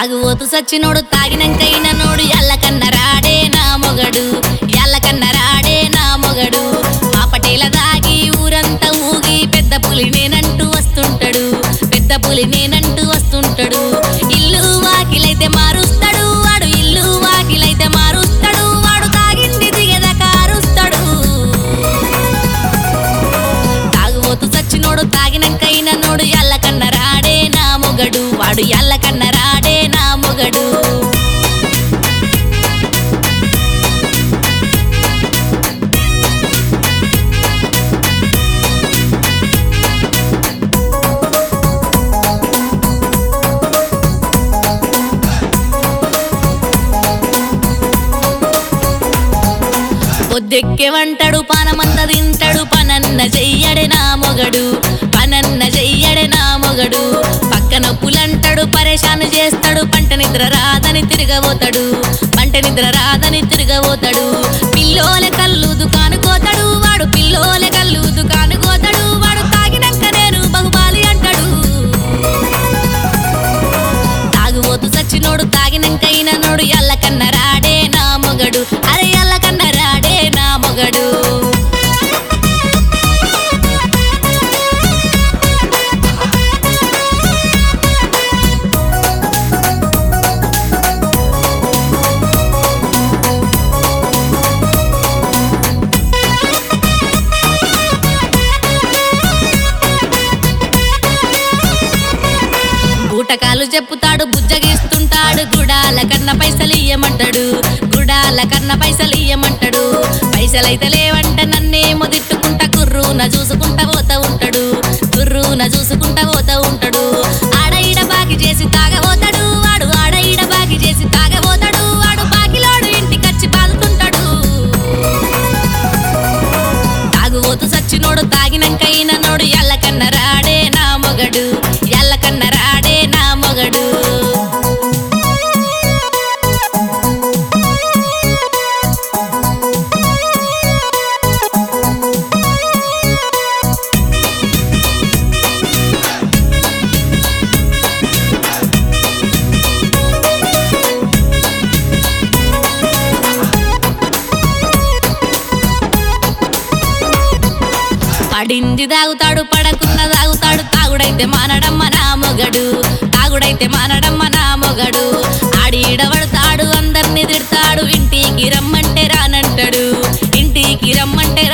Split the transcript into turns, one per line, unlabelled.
తాగుబోతు సచ్చినోడు తాగినంకైన నోడు ఎల్లకన్న రాడే నా మొగడు ఎల్లకన్న రాడే నా మొగడు మా పటేల దాగి ఊరంతా ఊగి పెద్ద పులి నేనంటూ వస్తుంటాడు పెద్ద పులి నేనంటూ వస్తుంటాడు ఇల్లు వాకిలైతే మారుస్తాడు వాడు ఇల్లు వాకిలైతే మారుస్తాడు వాడు తాగింది దిగేదాకా కారుస్తాడు తాగుబోతు సచ్చినోడు తాగినంకైన నోడు ఎల్లకన్న రాడే నా మొగడు వాడు ఎల్లకన్న రాడే నా మొగడు పొద్దెక్కే వంటడు పానమంత తింటాడు పనన్న చెయ్యడే నా మొగడు పనన్న చెయ్యడే నా మొగడు పక్కన పులంటాడు పరేషాను చేస్తాడు పంట నిద్ర రాదని తిరగబోతాడు పంట నిద్ర రాదని తిరగబోతాడు పిల్లోలే కళ్ళు దుకాను కోతాడు వాడు పిల్లోలే కళ్ళు దుకాను కోతాడు వాడు తాగినాక నేను బహుబాలి అంటాడు తాగుబోతు సచ్చినోడు తాగినంకైన నోడు ఎల్లకన్న రాడే నా మొగడు అరే ఎల్లకన్న రాడే నా మొగడు బూటకాలు చెప్పుతాడు బుజ్జగిస్తుంటాడు గుడాల కన్న పైసలు ఇయ్యమంటాడు గుడాల కన్న పైసలు ఇయ్యమంటాడు పైసలైతే లేవంట నన్నేమో తిట్టుకుంటా కుర్రూన చూసుకుంటా పోతా ఉంటాడు కుర్రూన చూసుకుంటా పోతా ఉంటాడు ఆడ ఈడ బాకి చేసి తాగబోతాడు వాడు ఆడ ఈడ బాకి చేసి తాగబోతాడు వాడు బాకిలోడు ఇంటికచ్చి బాదుతుంటాడు తాగుబోతు సచ్చినోడు తాగినంకైన నోడు ఎల్లకన్న రాడే నా మొగడు ఎల్లకన్న రాడే నా మొగడు పడింది తాగుతాడు పడకున్న తాగుతాడు తాగుడైతే మానడమ్మ నా మొగడు తాగుడైతే మానడమ్మ నా మొగడు ఆడిడబడతాడు అందరిని తిడతాడు ఇంటికి రమ్మంటే రానంటాడు ఇంటికి రమ్మంటే